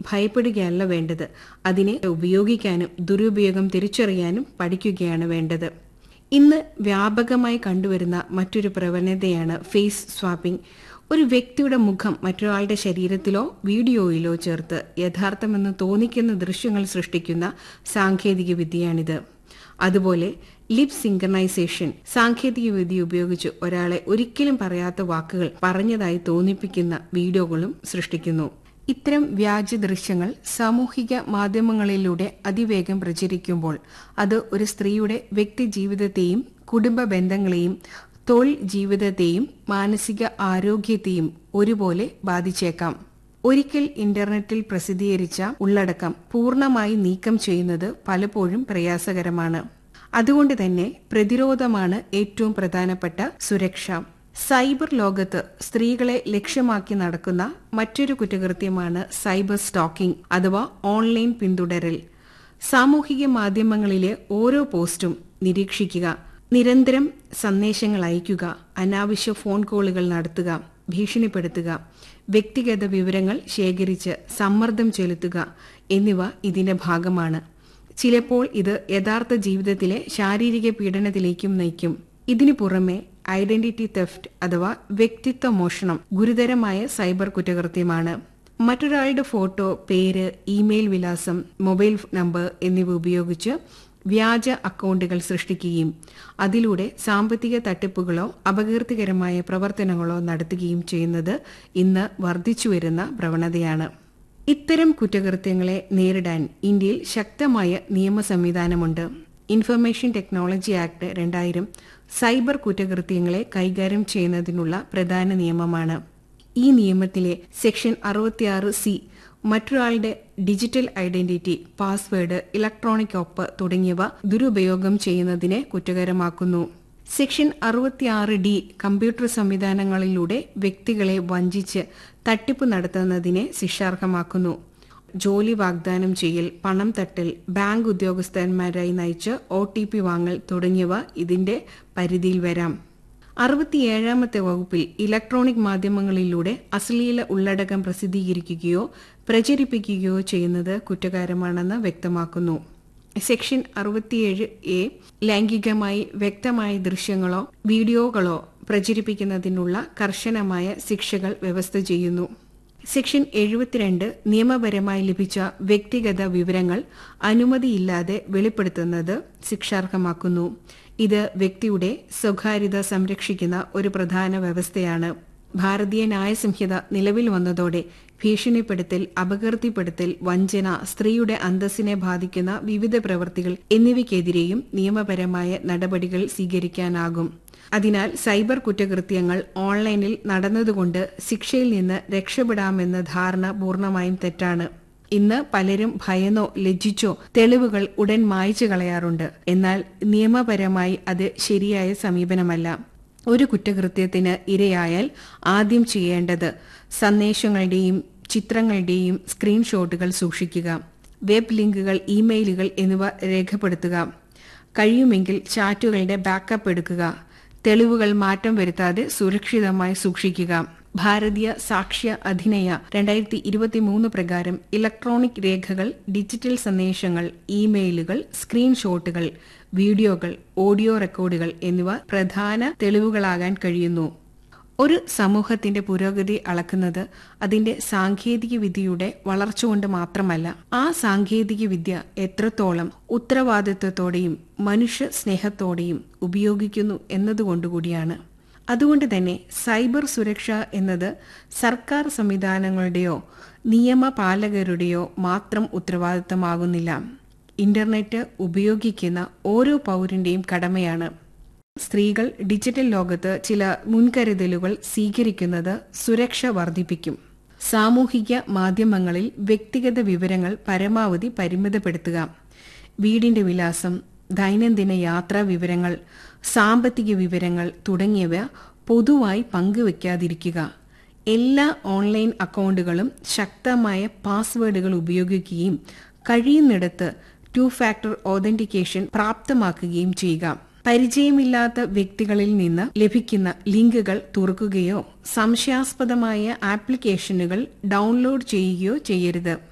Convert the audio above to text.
ഭയപ്പെടുകയല്ല വേണ്ടത് അതിനെ ഉപയോഗിക്കാനും ദുരുപയോഗം തിരിച്ചറിയാനും പഠിക്കുകയാണ് വേണ്ടത് ഇന്ന് വ്യാപകമായി കണ്ടുവരുന്ന മറ്റൊരു പ്രവണതയാണ് ഫേസ് സ്വാപ്പിംഗ് ഒരു വ്യക്തിയുടെ മുഖം മറ്റൊരാളുടെ ശരീരത്തിലോ വീഡിയോയിലോ ചേർത്ത് യഥാർത്ഥമെന്ന് തോന്നിക്കുന്ന ദൃശ്യങ്ങൾ സൃഷ്ടിക്കുന്ന സാങ്കേതിക വിദ്യയാണിത് അതുപോലെ ലിപ് സിങ്കണൈസേഷൻ സാങ്കേതിക വിദ്യ ഉപയോഗിച്ച് ഒരാളെ ഒരിക്കലും പറയാത്ത വാക്കുകൾ പറഞ്ഞതായി തോന്നിപ്പിക്കുന്ന വീഡിയോകളും സൃഷ്ടിക്കുന്നു ഇത്തരം വ്യാജ ദൃശ്യങ്ങൾ സാമൂഹിക മാധ്യമങ്ങളിലൂടെ അതിവേഗം പ്രചരിക്കുമ്പോൾ അത് ഒരു സ്ത്രീയുടെ വ്യക്തി ജീവിതത്തെയും കുടുംബ ബന്ധങ്ങളെയും തൊഴിൽ ജീവിതത്തെയും മാനസിക ആരോഗ്യത്തെയും ഒരുപോലെ ബാധിച്ചേക്കാം ഒരിക്കൽ ഇന്റർനെറ്റിൽ പ്രസിദ്ധീകരിച്ച ഉള്ളടക്കം പൂർണ്ണമായി നീക്കം ചെയ്യുന്നത് പലപ്പോഴും പ്രയാസകരമാണ് അതുകൊണ്ട് തന്നെ പ്രതിരോധമാണ് ഏറ്റവും പ്രധാനപ്പെട്ട സുരക്ഷ സൈബർ ലോകത്ത് സ്ത്രീകളെ ലക്ഷ്യമാക്കി നടക്കുന്ന മറ്റൊരു കുറ്റകൃത്യമാണ് സൈബർ സ്റ്റോക്കിംഗ് അഥവാ ഓൺലൈൻ പിന്തുടരൽ സാമൂഹിക മാധ്യമങ്ങളിലെ ഓരോ പോസ്റ്റും നിരീക്ഷിക്കുക നിരന്തരം സന്ദേശങ്ങൾ അയയ്ക്കുക അനാവശ്യ ഫോൺ കോളുകൾ നടത്തുക ഭീഷണിപ്പെടുത്തുക വ്യക്തിഗത വിവരങ്ങൾ ശേഖരിച്ച് സമ്മർദ്ദം ചെലുത്തുക എന്നിവ ഇതിന്റെ ഭാഗമാണ് ചിലപ്പോൾ ഇത് യഥാർത്ഥ ജീവിതത്തിലെ ശാരീരിക പീഡനത്തിലേക്കും നയിക്കും ഇതിനു പുറമെ ഐഡന്റിറ്റി തെഫ്റ്റ് അഥവാ വ്യക്തിത്വ മോഷണം ഗുരുതരമായ സൈബർ കുറ്റകൃത്യമാണ് മറ്റൊരാളുടെ ഫോട്ടോ പേര് ഇമെയിൽ വിലാസം മൊബൈൽ നമ്പർ എന്നിവ ഉപയോഗിച്ച് വ്യാജ അക്കൗണ്ടുകൾ സൃഷ്ടിക്കുകയും അതിലൂടെ സാമ്പത്തിക തട്ടിപ്പുകളോ അപകീർത്തികരമായ പ്രവർത്തനങ്ങളോ നടത്തുകയും ചെയ്യുന്നത് ഇന്ന് വർദ്ധിച്ചുവരുന്ന പ്രവണതയാണ് ഇത്തരം കുറ്റകൃത്യങ്ങളെ നേരിടാൻ ഇന്ത്യയിൽ ശക്തമായ നിയമ സംവിധാനമുണ്ട് ഇൻഫർമേഷൻ ടെക്നോളജി ആക്ട് രണ്ടായിരം സൈബർ കുറ്റകൃത്യങ്ങളെ കൈകാര്യം ചെയ്യുന്നതിനുള്ള പ്രധാന നിയമമാണ് ഈ നിയമത്തിലെ സെക്ഷൻ അറുപത്തിയാറ് സി മറ്റൊരാളുടെ ഡിജിറ്റൽ ഐഡന്റിറ്റി പാസ്വേഡ് ഇലക്ട്രോണിക് ഒപ്പ് തുടങ്ങിയവ ദുരുപയോഗം ചെയ്യുന്നതിനെ കുറ്റകരമാക്കുന്നു സെക്ഷൻ അറുപത്തിയാറ് ഡി കമ്പ്യൂട്ടർ സംവിധാനങ്ങളിലൂടെ വ്യക്തികളെ വഞ്ചിച്ച് തട്ടിപ്പ് നടത്തുന്നതിനെ ശിക്ഷാർഹമാക്കുന്നു ജോലി വാഗ്ദാനം ചെയ്യൽ പണം തട്ടൽ ബാങ്ക് ഉദ്യോഗസ്ഥന്മാരായി നയിച്ച് ഒ ടി പി വാങ്ങൽ തുടങ്ങിയവ ഇതിന്റെ പരിധിയിൽ വരാം അറുപത്തിയേഴാമത്തെ വകുപ്പിൽ ഇലക്ട്രോണിക് മാധ്യമങ്ങളിലൂടെ അശ്ലീല ഉള്ളടക്കം പ്രസിദ്ധീകരിക്കുകയോ പ്രചരിപ്പിക്കുകയോ ചെയ്യുന്നത് കുറ്റകാരമാണെന്ന് വ്യക്തമാക്കുന്നു സെക്ഷൻ അറുപത്തിയേഴ് എ ലൈംഗികമായി വ്യക്തമായ ദൃശ്യങ്ങളോ വീഡിയോകളോ പ്രചരിപ്പിക്കുന്നതിനുള്ള കർശനമായ ശിക്ഷകൾ വ്യവസ്ഥ ചെയ്യുന്നു സെക്ഷൻ എഴുപത്തിരണ്ട് നിയമപരമായി ലഭിച്ച വ്യക്തിഗത വിവരങ്ങൾ അനുമതിയില്ലാതെ വെളിപ്പെടുത്തുന്നത് ശിക്ഷാർഹമാക്കുന്നു ഇത് വ്യക്തിയുടെ സ്വകാര്യത സംരക്ഷിക്കുന്ന ഒരു പ്രധാന വ്യവസ്ഥയാണ് ഭാരതീയ ന്യായസംഹിത നിലവിൽ വന്നതോടെ ഭീഷണിപ്പെടുത്തൽ അപകീർത്തിപ്പെടുത്തൽ വഞ്ചന സ്ത്രീയുടെ അന്തസ്സിനെ ബാധിക്കുന്ന വിവിധ പ്രവൃത്തികൾ എന്നിവയ്ക്കെതിരെയും നിയമപരമായ നടപടികൾ സ്വീകരിക്കാനാകും അതിനാൽ സൈബർ കുറ്റകൃത്യങ്ങൾ ഓൺലൈനിൽ നടന്നതുകൊണ്ട് ശിക്ഷയിൽ നിന്ന് രക്ഷപ്പെടാമെന്ന ധാരണ പൂർണ്ണമായും തെറ്റാണ് ഇന്ന് പലരും ഭയന്നോ ലജ്ജിച്ചോ തെളിവുകൾ ഉടൻ മായ്ച്ചു കളയാറുണ്ട് എന്നാൽ നിയമപരമായി അത് ശരിയായ സമീപനമല്ല ഒരു കുറ്റകൃത്യത്തിന് ഇരയായാൽ ആദ്യം ചെയ്യേണ്ടത് സന്ദേശങ്ങളുടെയും ചിത്രങ്ങളുടെയും സ്ക്രീൻഷോട്ടുകൾ സൂക്ഷിക്കുക വെബ് ലിങ്കുകൾ ഇമെയിലുകൾ എന്നിവ രേഖപ്പെടുത്തുക കഴിയുമെങ്കിൽ ചാറ്റുകളുടെ ബാക്കപ്പ് എടുക്കുക തെളിവുകൾ മാറ്റം വരുത്താതെ സുരക്ഷിതമായി സൂക്ഷിക്കുക ഭാരതീയ സാക്ഷ്യ അധിനയ രണ്ടായിരത്തി ഇരുപത്തിമൂന്ന് പ്രകാരം ഇലക്ട്രോണിക് രേഖകൾ ഡിജിറ്റൽ സന്ദേശങ്ങൾ ഇമെയിലുകൾ സ്ക്രീൻഷോട്ടുകൾ വീഡിയോകൾ ഓഡിയോ റെക്കോർഡുകൾ എന്നിവ പ്രധാന തെളിവുകളാകാൻ കഴിയുന്നു ഒരു സമൂഹത്തിന്റെ പുരോഗതി അളക്കുന്നത് അതിന്റെ സാങ്കേതിക വിദ്യയുടെ വളർച്ച കൊണ്ട് മാത്രമല്ല ആ സാങ്കേതിക വിദ്യ എത്രത്തോളം ഉത്തരവാദിത്വത്തോടെയും മനുഷ്യ സ്നേഹത്തോടെയും ഉപയോഗിക്കുന്നു എന്നതുകൊണ്ടുകൂടിയാണ് അതുകൊണ്ട് തന്നെ സൈബർ സുരക്ഷ എന്നത് സർക്കാർ സംവിധാനങ്ങളുടെയോ നിയമപാലകരുടെയോ മാത്രം ഉത്തരവാദിത്തമാകുന്നില്ല ഇന്റർനെറ്റ് ഉപയോഗിക്കുന്ന ഓരോ പൗരന്റെയും കടമയാണ് സ്ത്രീകൾ ഡിജിറ്റൽ ലോകത്ത് ചില മുൻകരുതലുകൾ സ്വീകരിക്കുന്നത് സുരക്ഷ വർദ്ധിപ്പിക്കും സാമൂഹിക മാധ്യമങ്ങളിൽ വ്യക്തിഗത വിവരങ്ങൾ പരമാവധി പരിമിതപ്പെടുത്തുക വീടിന്റെ വിലാസം ദൈനംദിന യാത്രാ വിവരങ്ങൾ സാമ്പത്തിക വിവരങ്ങൾ തുടങ്ങിയവ പൊതുവായി പങ്കുവയ്ക്കാതിരിക്കുക എല്ലാ ഓൺലൈൻ അക്കൗണ്ടുകളും ശക്തമായ പാസ്വേഡുകൾ ഉപയോഗിക്കുകയും കഴിയുന്നിടത്ത് ടു ഫാക്ടർ ഓതന്റിക്കേഷൻ പ്രാപ്തമാക്കുകയും ചെയ്യുക പരിചയമില്ലാത്ത വ്യക്തികളിൽ നിന്ന് ലഭിക്കുന്ന ലിങ്കുകൾ തുറക്കുകയോ സംശയാസ്പദമായ ആപ്ലിക്കേഷനുകൾ ഡൗൺലോഡ് ചെയ്യുകയോ ചെയ്യരുത്